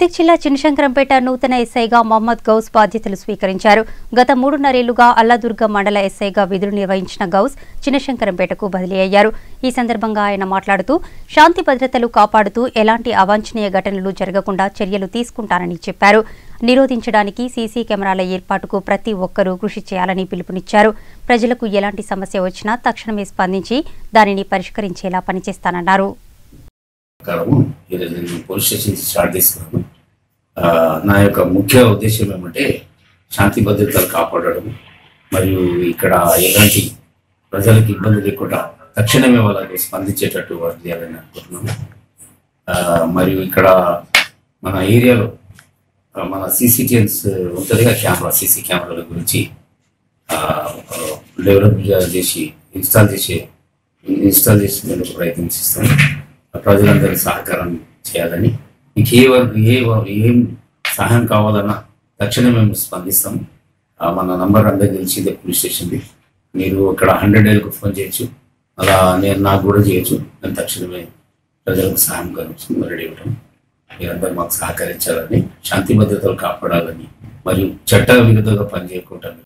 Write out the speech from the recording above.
మెదక్ జిల్లా చినశంకరంపేట నూతన ఎస్ఐగా మొహమ్మద్ గౌస్ బాధ్యతలు స్వీకరించారు గత మూడున్నరేళ్లుగా అల్లాదుర్గ మండల ఎస్ఐగా విధులు నిర్వహించిన గౌస్ చినశంకరంపేటకు బదిలీ అయ్యారు ఈ సందర్భంగా ఆయన మాట్లాడుతూ శాంతి భద్రతలు కాపాడుతూ ఎలాంటి అవాంఛనీయ ఘటనలు జరగకుండా చర్యలు తీసుకుంటానని చెప్పారు నిరోధించడానికి సీసీ కెమెరాల ఏర్పాటుకు ప్రతి ఒక్కరూ కృషి చేయాలని పిలుపునిచ్చారు ప్రజలకు ఎలాంటి సమస్య వచ్చినా తక్షణమే స్పందించి దానిని పరిష్కరించేలా పనిచేస్తానన్నారు ప్రకారము ఈరోజు నేను పోలీస్ స్టేషన్ నుంచి స్టార్ట్ చేసుకున్నాను ఆ, నా యొక్క ముఖ్య ఉద్దేశం ఏమంటే శాంతి భద్రతలు కాపాడడం మరియు ఇక్కడ ఎలాంటి ప్రజలకు ఇబ్బంది లేకుండా తక్షణమే వాళ్ళకి స్పందించేటట్టు వర్క్ చేయాలని అనుకుంటున్నాను ఆ, మరియు ఇక్కడ మన ఏరియాలో ఆ, మన సీసీటీఎన్స్ ఉంటుంది కెమెరా సీసీ కెమెరాల గురించి డెవలప్ చేసి ఇన్స్టాల్ చేసి ఇన్స్టాల్ చేసేందుకు ప్రయత్నిస్తాం ప్రజలందరి సహకారం చేయాలని మీకు ఏ వరకు ఏ వ- ఏం సహాయం కావాలన్నా తక్షణమే మేము స్పందిస్తాం ఆ, మన నంబర్ అందరికి తెలిసిందే పోలీస్ స్టేషన్ది మీరు ఇక్కడ హండ్రెడ్ ఏళ్ళకు ఫోన్ చేయొచ్చు అలా నేను నాకు కూడా చేయొచ్చు నేను తక్షణమే ప్రజలకు సహాయం కలుగుతుంది రెడీ ఇవ్వటం మీరందరూ మాకు సహకరించాలని శాంతి భద్రతలు కాపాడాలని మరియు చట్ట విరుద్ధంగా పనిచేయకుండా